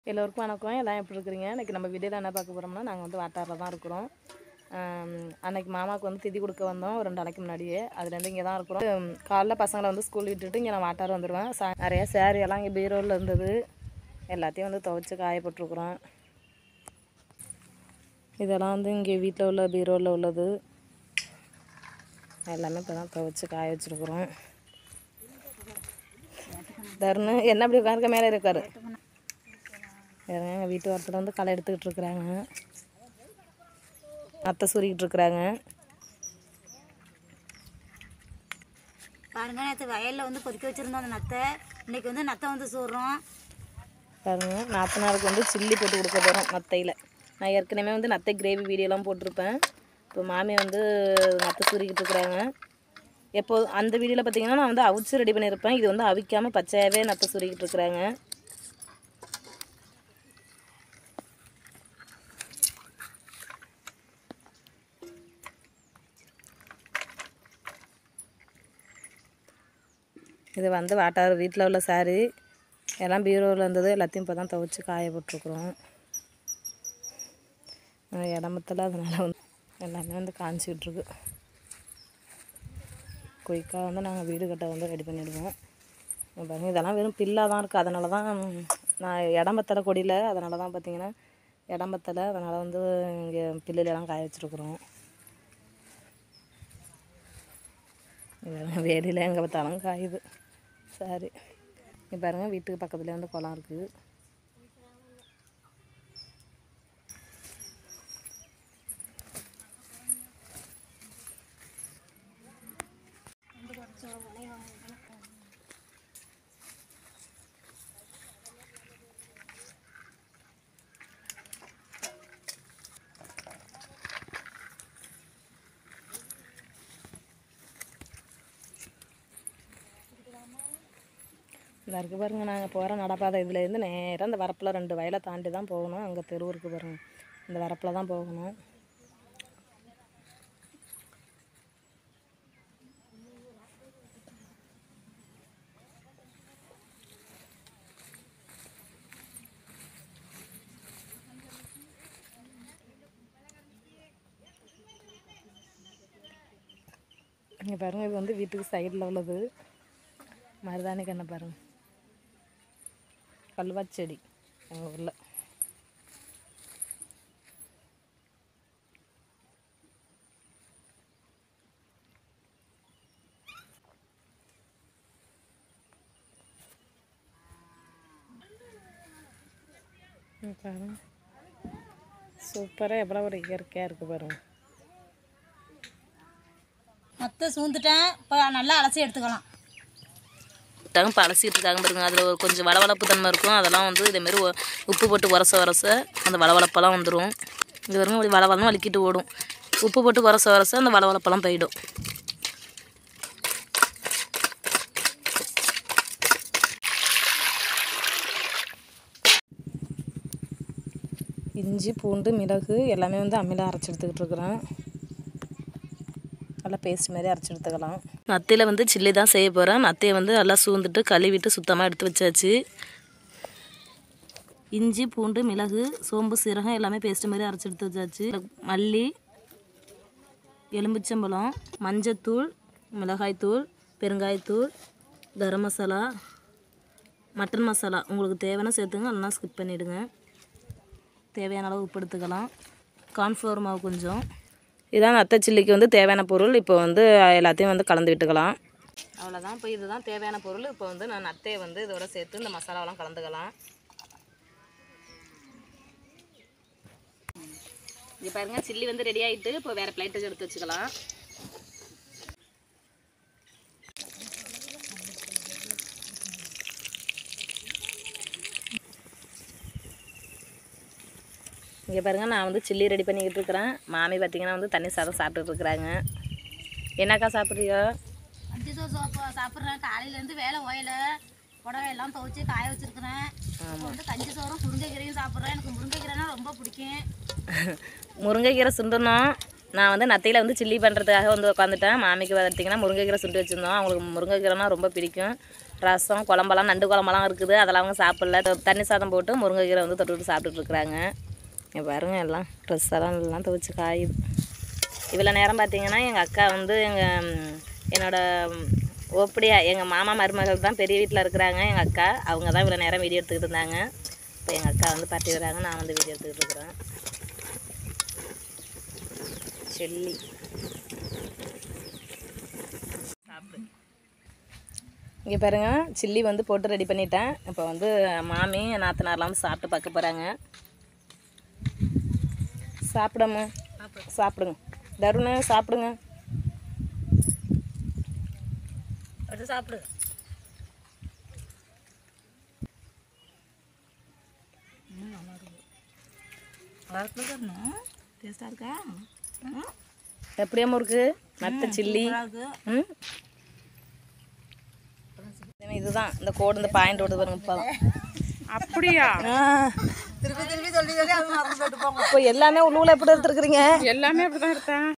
எல்லோருக்கும் வணக்கம் எல்லாம் எப்படி இருக்கிறீங்க இன்றைக்கி நம்ம வீடியோவில் என்ன பார்க்க போகிறோம்னா நாங்கள் வந்து வாட்டாரில் தான் இருக்கிறோம் ஆம், அன்னைக்கு மாமாவுக்கு வந்து திதி கொடுக்க வந்தோம் ஒரு ரெண்டு நாளைக்கு முன்னாடியே அதுலேருந்து இங்கே தான் இருக்கிறோம் உம், காலைல பசங்களை வந்து ஸ்கூல் விட்டுட்டு இங்கே நான் வாட்டார் வந்துடுவேன் சா நிறைய சேரீ எல்லாம் இங்கே பீரோவில் இருந்தது எல்லாத்தையும் வந்து துவைச்சி காயப்பட்டுருக்குறோம் இதெல்லாம் வந்து இங்கே வீட்டில் உள்ள பீரோவில் உள்ளது எல்லாமே இப்போ தான் துவைச்சி காய வச்சுருக்குறோம் தருணு என்ன அப்படி உட்காருக்க மேலே இருக்காரு பாருங்க எங்கள் வீட்டு ஓரத்தில் வந்து களை எடுத்துக்கிட்டு இருக்கிறாங்க அத்தை சுரிக்கிட்டு இருக்கிறாங்க பாருங்க நேற்று வயலில் வந்து கொதிக்க வச்சுருந்தோம் அந்த நத்தை இன்னைக்கு வந்து நத்தை வந்து சூடுறோம் பாருங்க நாத்தனாருக்கு வந்து சில்லி போட்டு கொடுக்க போகிறோம் நத்தையில் நான் ஏற்கனவே வந்து நத்தை கிரேவி வீடியோலாம் போட்டிருப்பேன் இப்போ மாமி வந்து நத்தை சுரிக்கிட்டு இருக்கிறாங்க எப்போ அந்த வீடியோவில் பார்த்தீங்கன்னா நான் வந்து அவிச்சு ரெடி பண்ணியிருப்பேன் இது வந்து அவிக்காமல் பச்சையாகவே நத்தை சுரிக்கிட்டு இருக்கிறாங்க இது வந்து வாட்டார் வீட்டில் உள்ள சாரி எல்லாம் பீரோவில் இருந்தது எல்லாத்தையும் இப்போ தான் துவைச்சி காய போட்டிருக்குறோம் இடமத்தில் அதனால் வந்து எல்லாமே வந்து காஞ்சிக்கிட்டு இருக்கு குயிக்காக வந்து நாங்கள் வீடு கட்ட வந்து ரெடி பண்ணிடுவோம் இங்க பாருங்க இதெல்லாம் வெறும் பில்லாக தான் இருக்குது அதனால தான் நான் இடம்பத்தலை கொடியில் அதனால தான் பார்த்தீங்கன்னா இடம்பத்தலை அதனால் வந்து இங்கே பில்லுலலாம் காய வச்சுருக்குறோம் இதெல்லாம் வேலியில் எங்கே பார்த்தாலும் காயுது சரி இங்க பாருங்க வீட்டுக்கு பக்கத்துலேயே வந்து குளம் இருக்குது இந்த இருக்குது பாருங்க நாங்கள் போகிற நடப்பாதை இதுலேருந்து நேராக இந்த வரப்பில் ரெண்டு வயலை தாண்டி தான் போகணும் அங்கே தெரு இருக்குது பாருங்க இந்த வரப்பில் தான் போகணும் இங்கே பாருங்க இது வந்து வீட்டுக்கு சைடில் உள்ளது மருதாணி கண்ணை பாருங்க கல்வாச் செடி எங்கள் ஊரில் இங்க பாருங்க சூப்பராக எவ்வளோ ஒரு இயற்கையாக இருக்குது பாருங்க நத்தை சூந்துட்டேன் இப்போ நல்லா அலசி எடுத்துக்கலாம் இருக்காங்க இப்போ அலசிட்டு இருக்காங்க பாருங்க அதில் ஒரு கொஞ்சம் வளவளப்பு தன்மை இருக்கும் அதெல்லாம் வந்து இதேமாரி ஒ- உப்பு போட்டு உரச உரச அந்த வளவளப்பெல்லாம் வந்துடும் இது வரைக்கும் அப்படி வளவளன்னு வலிக்கிட்டு ஓடும் உப்பு போட்டு உரச உரச அந்த வளவளப்பெல்லாம் போயிடும் இஞ்சி பூண்டு மிளகு எல்லாமே வந்து அம்மியில் அரைச்சி எடுத்துக்கிட்டு இருக்கிறேன் நல்லா பேஸ்ட் மாதிரி அரைச்சி எடுத்துக்கலாம் நத்தையில் வந்து சில்லி தான் செய்ய போகிறேன் நத்தையை வந்து நல்லா சூந்துட்டு கழுவிட்டு சுத்தமாக எடுத்து வச்சாச்சு இஞ்சி பூண்டு மிளகு சோம்பு சீரகம் எல்லாமே பேஸ்ட் மாதிரி அரைச்சி எடுத்து வச்சாச்சு மல்லி எலும்பிச்சம்பழம் மஞ்சத்தூள் மிளகாய்த்தூள் பெருங்காயத்தூள் கரம் மசாலா மட்டன் மசாலா உங்களுக்கு தேவையான சேர்த்துங்க இல்லைனா ஸ்கிப் பண்ணிவிடுங்க தேவையான அளவு உப்பு எடுத்துக்கலாம் கார்ன்ஃப்ளவர் மாவு கொஞ்சம் இதான் நத்தை சில்லிக்கு வந்து தேவையான பொருள் இப்போ வந்து எல்லாத்தையும் வந்து கலந்து விட்டுக்கலாம் அவ்வளோதான் இப்போ இதுதான் தேவையான பொருள் இப்போ வந்து நான் நத்தையை வந்து இதோட சேர்த்து இந்த மசாலாவெல்லாம் கலந்துக்கலாம் இங்கே பாருங்க சில்லி வந்து ரெடி ஆகிட்டு இப்போ வேறு பிளேட்டுக்கு எடுத்து வச்சுக்கலாம் இங்கே பாருங்க நான் வந்து சில்லி ரெடி பண்ணிக்கிட்டு இருக்கிறேன் மாமி பார்த்தீங்கன்னா வந்து தண்ணி சாதம் சாப்பிட்டுட்டு இருக்கிறாங்க என்னக்கா சாப்பிட்றியோ அஞ்சு சோறு சாப்பா சாப்பிட்றேன் காலையிலேருந்து வேலை ஓயல புடவை எல்லாம் துவைச்சி காய வச்சிருக்கிறேன் இப்போ வந்து கஞ்சி சோறும் முருங்கைக்கீரையும் சாப்பிட்றேன் எனக்கு முருங்கைக்கீரைனா ரொம்ப பிடிக்கும் முருங்கைக்கீரை சுண்டணும் நான் வந்து நத்தையில் வந்து சில்லி பண்ணுறதுக்காக வந்து உட்காந்துட்டேன் மாமிக்கு பார்த்தீங்கன்னா முருங்கைக்கீரை சுண்டு வச்சுருந்தோம் அவங்களுக்கு முருங்கைக்கீரைனா ரொம்ப பிடிக்கும் ரசம் குழம்பெல்லாம் நண்டு குழம்பெல்லாம் இருக்குது அதெல்லாம் அவங்க சாப்பிடல தொ- தண்ணி சாதம் போட்டு முருங்கைக்கீரை வந்து தொட்டுட்டு சாப்பிட்டுட்டு இருக்கிறாங்க இங்கே பாருங்க எல்லாம் ட்ரெஸ் எல்லாம் எல்லாம் துவைச்சு காயுது இவ்வளோ நேரம் பார்த்தீங்கன்னா எங்கள் அக்கா வந்து எங்கள் என்னோட ம், ஓப்படியா எங்கள் மாமா மருமகள் தான் பெரிய வீட்டில் இருக்கிறாங்க எங்கள் அக்கா அவங்க தான் இவ்வளோ நேரம் வீடியோ எடுத்துக்கிட்டு இருந்தாங்க இப்போ எங்கள் அக்கா வந்து பாட்டி வராங்க நான் வந்து வீடியோ எடுத்துக்கிட்டு இருக்கிறேன் செல்லி சாப்பிடு இங்கே பாருங்க சில்லி வந்து போட்டு ரெடி பண்ணிட்டேன் இப்போ வந்து மாமி நாத்தனார்லாம் வந்து சாப்பிட்டு பார்க்க போகிறாங்க சாப்பிடம்மா சாப்பிடுங்க தருண் சாப்பிடுங்க எடுத்து சாப்பிடு டேஸ்டாக இருக்கா எப்படியா முறுக்கு மத்த சில்லி ம் இதுதான் இந்த கோடு இந்த பாயிண்ட் ஓடுது பாருங்க இப்போ அப்படியா திருப்பி திருப்பி சொல்லி சொல்லி அது மறந்து போட்டு போங்க இப்போ எல்லாமே உள்ளூரில் எப்படி எடுத்துருக்குறீங்க எல்லாமே அப்படிதான் எடுத்தேன்